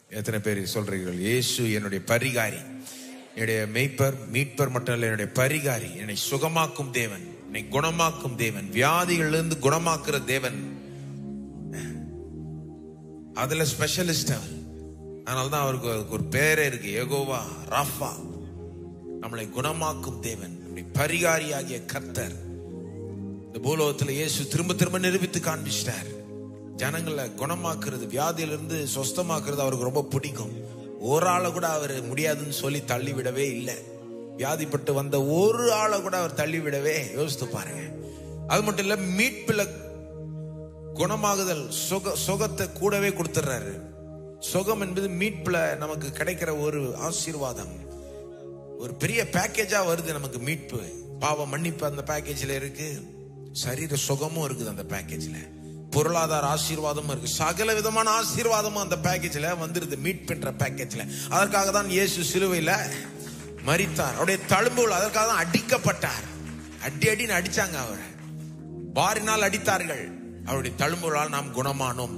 எத்தனை பேர் சொல்றீர்கள் இயேசு என்னுடைய பரிகாரி என்னுடைய மெய்ப்பர் மீட்பர் மட்டும் இல்ல என்னுடைய பரிகாரி என்னை சுகமாக்கும் தேவன் என்னை குணமாக்கும் தேவன் வியாதிகளிலிருந்து குணமாக்குற தேவன் அதுல ஸ்பெஷலிஸ்ட் அவர் அதனாலதான் அவருக்கு அவருக்கு ஒரு பேரே இருக்கு ஏகோவா ராஃபா நம்மளை குணமாக்கும் தேவன் நம்முடைய பரிகாரியாகிய கர்த்தர் இந்த பூலோகத்துல இயேசு திரும்ப திரும்ப நிரூபித்து காண்பிச்சிட்டார் ஜனங்களை குணமாக்குறது வியாதியிலிருந்து சொஸ்தமாக்குறது அவருக்கு ரொம்ப பிடிக்கும் ஒரு ஆளை கூட அவர் முடியாதுன்னு சொல்லி தள்ளி விடவே இல்லை வியாதிப்பட்டு வந்த ஒரு ஆளை கூட அவர் தள்ளி விடவே யோசித்து பாருங்க அது மட்டும் இல்ல மீட்பில் குணமாகுதல் சுக சுகத்தை கூடவே கொடுத்துறாரு சுகம் என்பது மீட்புல நமக்கு கிடைக்கிற ஒரு ஆசீர்வாதம் ஒரு பெரிய பேக்கேஜா வருது நமக்கு மீட்பு பாவ மன்னிப்பு அந்த பேக்கேஜ்ல இருக்கு சரீர சுகமும் இருக்குது அந்த பேக்கேஜ்ல பொருளாதார ஆசீர்வாதமும் இருக்கு சகல விதமான ஆசீர்வாதமும் அந்த பேக்கேஜ்ல வந்துருது மீட்புன்ற பேக்கேஜ்ல அதற்காக தான் இயேசு சிலுவையில மரித்தார் அவருடைய தழும்புகள் அதற்காக தான் அடிக்கப்பட்டார் அடி அடின்னு அடிச்சாங்க அவரை வாரினால் அடித்தார்கள் அவருடைய தழும்புகளால் நாம் குணமானோம்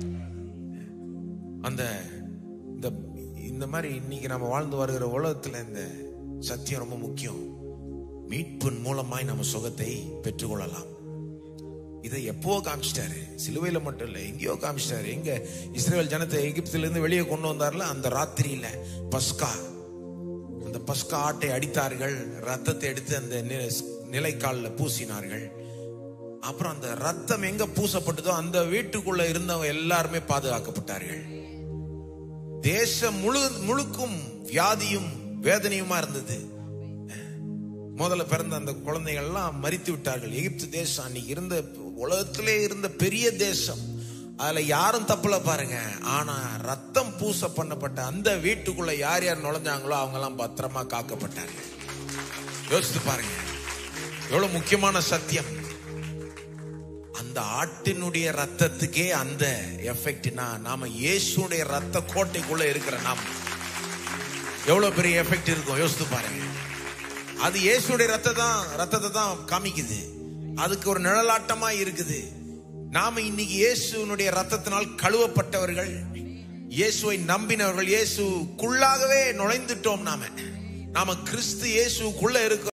அந்த இந்த இந்த மாதிரி இன்னைக்கு நம்ம வாழ்ந்து வருகிற உலகத்துல இந்த சத்தியம் ரொம்ப முக்கியம் மீட்பின் மூலமாய் நம்ம சுகத்தை பெற்றுக்கொள்ளலாம் இதை எப்போ காமிச்சிட்டாரு சிலுவையில மட்டும் இல்ல எங்கேயோ காமிச்சிட்டாரு எங்க இஸ்ரேல் ஜனத்தை எகிப்தில இருந்து வெளியே கொண்டு வந்தார்ல அந்த ராத்திரியில பஸ்கா அந்த பஸ்கா ஆட்டை அடித்தார்கள் ரத்தத்தை எடுத்து அந்த நி- நிலைக்கால்ல பூசினார்கள் அப்புறம் அந்த ரத்தம் எங்க பூசப்பட்டதோ அந்த வீட்டுக்குள்ள இருந்தவங்க எல்லாருமே பாதுகாக்கப்பட்டார்கள் தேசம் முழு முழுக்கும் வியாதியும் வேதனையுமா இருந்தது முதல்ல பிறந்த அந்த குழந்தைகள் எல்லாம் மறித்து விட்டார்கள் எகிப்து தேசம் அன்னைக்கு இருந்த உலகத்திலே இருந்த பெரிய தேசம் அதுல யாரும் தப்புல பாருங்க ஆனா ரத்தம் பூச பண்ணப்பட்ட அந்த வீட்டுக்குள்ள யார் யார் நுழைஞ்சாங்களோ அவங்க எல்லாம் பத்திரமா காக்கப்பட்டார்கள் யோசித்து பாருங்க எவ்வளவு முக்கியமான சத்தியம் அந்த ஆட்டினுடைய ரத்தத்துக்கே அந்த எஃபெக்ட்னா நாம இயேசுடைய ரத்த கோட்டைக்குள்ள இருக்கிற நாம் எவ்வளவு பெரிய எஃபெக்ட் இருக்கும் யோசித்து பாருங்க அது இயேசுடைய ரத்த தான் ரத்தத்தை தான் காமிக்குது அதுக்கு ஒரு நிழலாட்டமா இருக்குது நாம இன்னைக்கு இயேசுனுடைய ரத்தத்தினால் கழுவப்பட்டவர்கள் இயேசுவை நம்பினவர்கள் இயேசுக்குள்ளாகவே நுழைந்துட்டோம் நாம நாம கிறிஸ்து இயேசுக்குள்ள இருக்க